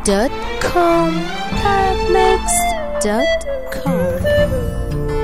tarabmix.com tarabmix.com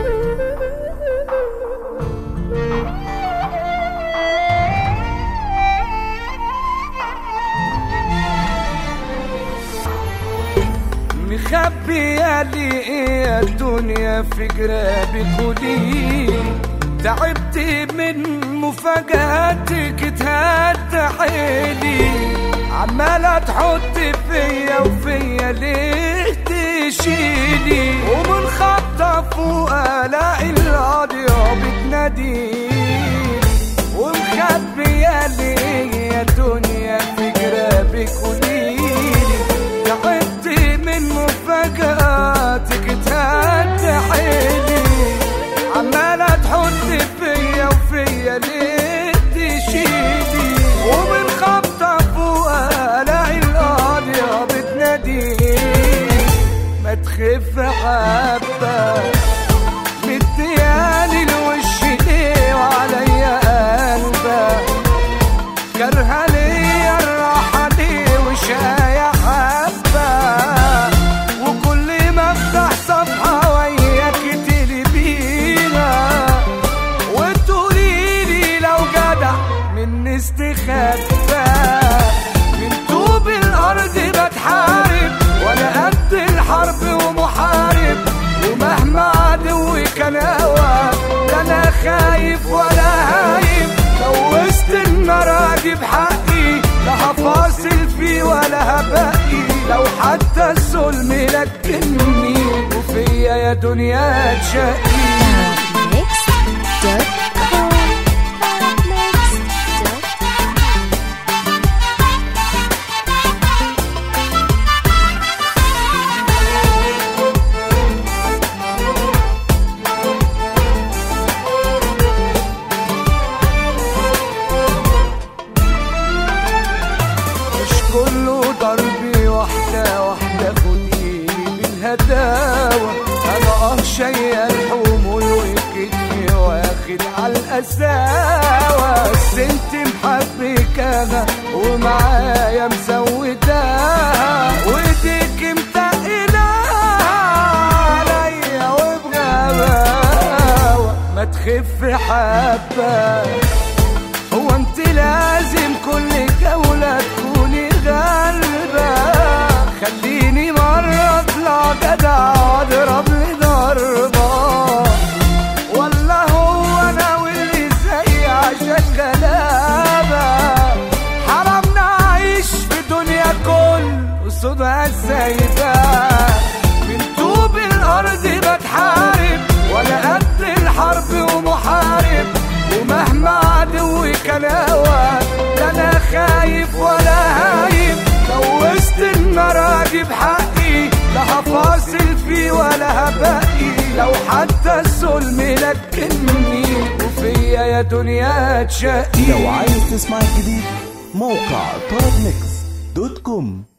مخبية لي ايه الدنيا في جرابي قولي تعبت من مفاجآتك تهد حيلي عمالة تحط فيا وفيا ليه تشيلي ومن خطة فوق الاقي القاضية بتناديلي ومخبية لي ايه يا دنيا في جرابك قوليلي تعبت من مفاجآتك تهد حيلي عمالة تحط فيا وفيا ليه تشيلي ومن خبطة فوق الاقي القاضية بتناديلي ما تخف حبة مدياني الوش ليه وعليا قلبك كرهة ليا الراحة ليه وشاية حبة وكل ما افتح صفحة وياك تقلبيها وتقولي لي لو جدع مني استخبى من طوب الأرض بتحارب وأنا قد الحرب ومحارب ومهما عدوي كان أقوى لا أنا خايف ولا هايب لو وسط النار أجيب حقي لا هفاصل فيه ولا هبقي لو حتى الظلم لكني وفيا يا دنيا تشقي tarabmix.com tarabmix.com مش كله ضربي واحدة واحدة خديني بالهداوة أنا اه شايل الحمول وكتفي واخد على القساوة بس انت محبكاها ومعايا مزوداها وايديك متقلاها عليا وبغباوة ما تخف حبة هو انت لازم كل جولة تكوني غالبة خليني مرة اطلع جدع واضرب لي ضربة ولا هو انا واللي زي عشان غلابة حرام نعيش في دنيا كل قصودها سايبة من طوب الارض بتحارب ولا قد الحرب ومحارب ومهما عدوي كان اقوى لا انا خايف ولا هايب لو وسط النار اجيب حقي لا هفاصل فيه ولا هبقي لو حتى الظلم لكني وفيا يا دنيا تشقي لو عايز تسمع الجديد موقع طرب ميكس دوت كوم